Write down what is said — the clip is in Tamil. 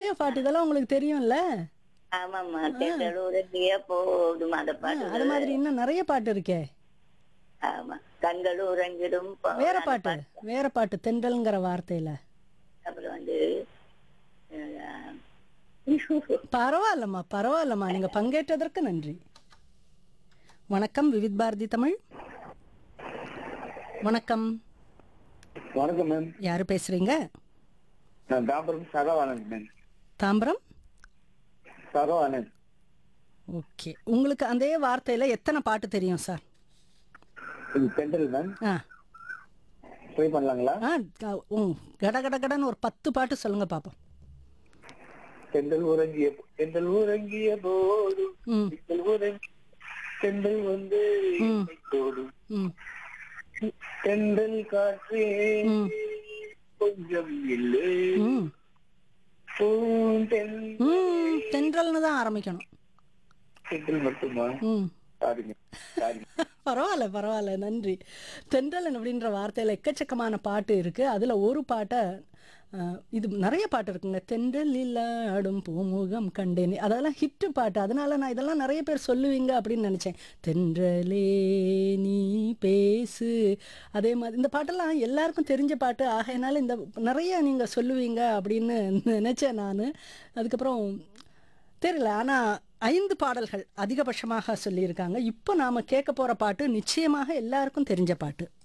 பழைய பாட்டு இதெல்லாம் உங்களுக்கு தெரியும்ல ஆமாம்மா தென்றல் உறங்கிய போதும் அந்த ஆ, பாட்டு அது மாதிரி இன்னும் நிறைய பாட்டு இருக்கே ஆமா கண்கள் உறங்கிடும் போ- வேற அந்த பாட்டு வேற பாட்டு தென்றல்ங்கிற வார்த்தையில அப்புறம் வந்து அஹ், பரவாயில்லம்மா பரவாயில்லம்மா நீங்க பங்கேற்றதற்கு நன்றி வணக்கம் விவித் பாரதி தமிழ் வணக்கம் வணக்கம் மேம் யாரு பேசுறீங்க நான் தாம்பரம் சரவானந்த் மேம் தாம்பரம் சரவானந்த் ஓகே உங்களுக்கு அதே வார்த்தையில எத்தனை பாட்டு தெரியும் சார் இது தென்றல் மேம் ஆ ட்ரை பண்ணலாங்களா ஆ க- உம், கட கட கடன்னு ஒரு பத்து பாட்டு சொல்லுங்க பாப்போம் தென்றல் உறங்கிய தென்றல் உறங்கிய போதும் ம் தென்றல் உறங்கி தென்றல் வந்து ம். போடும் ம் தென்றல் காற்றே ம். கொஞ்சம் இல்லை ம் பூந்தென் ம் தென்றல்னு தான் ஆரம்பிக்கணும் தென்றல் மட்டுமா ம் சாரிங்க சாரி பரவாயில்ல பரவாயில்ல நன்றி தென்றலன் அப்படின்ற வார்த்தையில் எக்கச்சக்கமான பாட்டு இருக்குது அதில் ஒரு பாட்டை அஹ், இது நிறைய பாட்டு இருக்குங்க தென்றலில் ஆடும் பூமுகம் கண்டேனே அதெல்லாம் ஹிட்டு பாட்டு அதனால நான் இதெல்லாம் நிறைய பேர் சொல்லுவீங்க அப்படின்னு நினச்சேன் தென்றலே நீ பேசு அதே மாதிரி இந்த பாட்டெல்லாம் எல்லாருக்கும் தெரிஞ்ச பாட்டு ஆகையினால இந்த நிறைய நீங்கள் சொல்லுவீங்க அப்படின்னு நினச்சேன் நான் அதுக்கப்புறம் தெரியல ஆனால் ஐந்து பாடல்கள் அதிகபட்சமாக சொல்லியிருக்காங்க இப்போ நாம் கேட்க போகிற பாட்டு நிச்சயமாக எல்லாருக்கும் தெரிஞ்ச பாட்டு